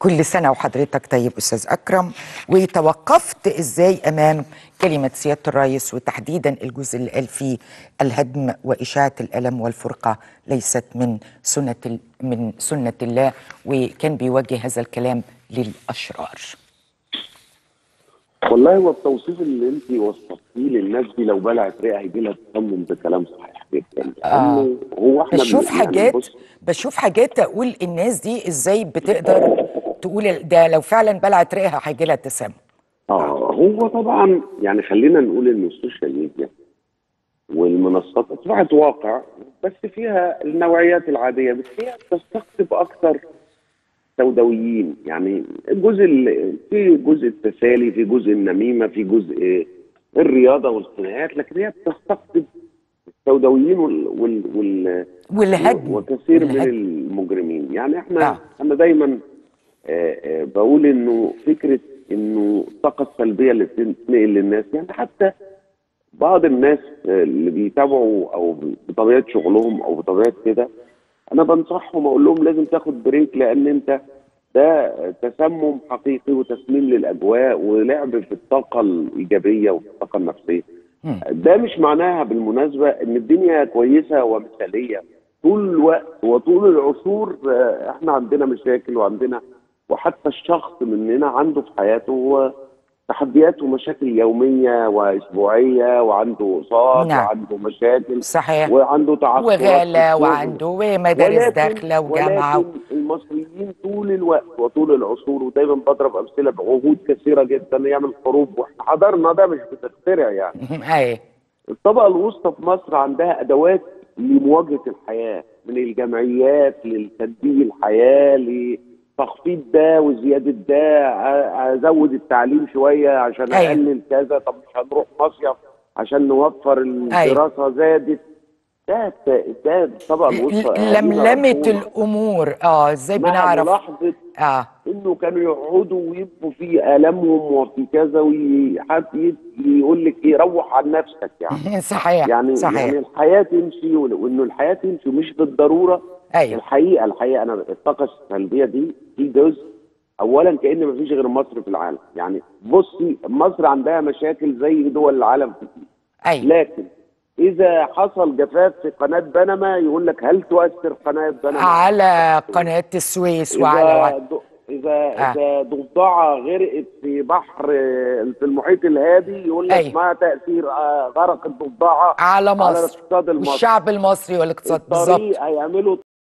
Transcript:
كل سنة وحضرتك طيب أستاذ أكرم وتوقفت إزاي أمام كلمة سيادة الرئيس وتحديدا الجزء اللي قال فيه الهدم وإشاعة الألم والفرقة ليست من سنة ال- من سنة الله وكان بيوجه هذا الكلام للأشرار والله هو التوصيف اللي انت وصفتيه للناس دي لو بلعت رئه هيجي لها تسمم ده كلام صحيح جدا آه. لانه هو احنا بشوف بن- يعني حاجات بص، بشوف حاجات أقول الناس دي إزاي بتقدر تقول ده لو فعلا بلعت رئها هيجي لها تسمم اه هو طبعا يعني خلينا نقول ان السوشيال ميديا والمنصات اصبحت واقع بس فيها النوعيات العاديه بس هي تستقطب اكثر سوداويين يعني الجزء ال- في جزء التسالي في جزء النميمه في جزء الرياضه والخناقات لكن هي بتستقطب السوداويين وال, وال, وال والهدم وكثير من والهدم. المجرمين يعني احنا آه. انا دايما آه، آه، بقول انه فكره انه الطاقه السلبيه اللي بتنقل للناس يعني حتى بعض الناس آه، اللي بيتابعوا او بطبيعه شغلهم او بطبيعه كده انا بنصحهم اقول لهم لازم تاخد بريك لان انت ده تسمم حقيقي وتسميم للاجواء ولعب في الطاقه الايجابيه وفي الطاقه النفسيه مم. ده مش معناها بالمناسبه ان الدنيا كويسه ومثاليه طول الوقت وطول العصور آه، احنا عندنا مشاكل وعندنا وحتى الشخص مننا عنده في حياته هو تحديات ومشاكل يوميه واسبوعيه وعنده اقساط نعم. وعنده مشاكل صحيح وعنده تعثرات في وغالة الشغل. وعنده ومدارس ولكن- داخلة وجامعة ولكن المصريين طول الوقت وطول العصور ودايما بضرب امثله بعهود كثيره جدا يعمل حروب واحنا حضرنا ده مش بتخترع يعني أي الطبقه الوسطى في مصر عندها ادوات لمواجهه الحياه من الجمعيات لتدبير الحياه لتخفيض ده وزياده ده ع- ازود التعليم شويه عشان أيوة. اقلل كذا طب مش هنروح مصيف عشان نوفر الدراسه زادت ده ده الطبقه الوسطى لملمة عندنا الأمور اه ازاي مع بنعرف ملاحظه اه انه كانوا يقعدوا ويبقوا في الامهم وفي كذا وحد يقول لك ايه روح عن نفسك يعني صحيح يعني صحيح يعني الحياه تمشي وال- وانه الحياه تمشي مش بالضروره ايوه الحقيقه الحقيقه انا الطاقه السلبيه دي في جزء اولا كان مفيش غير مصر في العالم يعني بصي مصر عندها مشاكل زي دول العالم كتير ايوه لكن اذا حصل جفاف في قناه بنما يقول لك هل تؤثر قناه بنما على قناة السويس وعلى اذا وعلى د- اذا آه. اذا ضفدعه غرقت في بحر في المحيط الهادي يقول لك أيوة. ما تاثير آه، غرق الضفدعه على على مصر الاقتصاد المصري والشعب المصري والاقتصاد بالظبط الطريق هيعملوا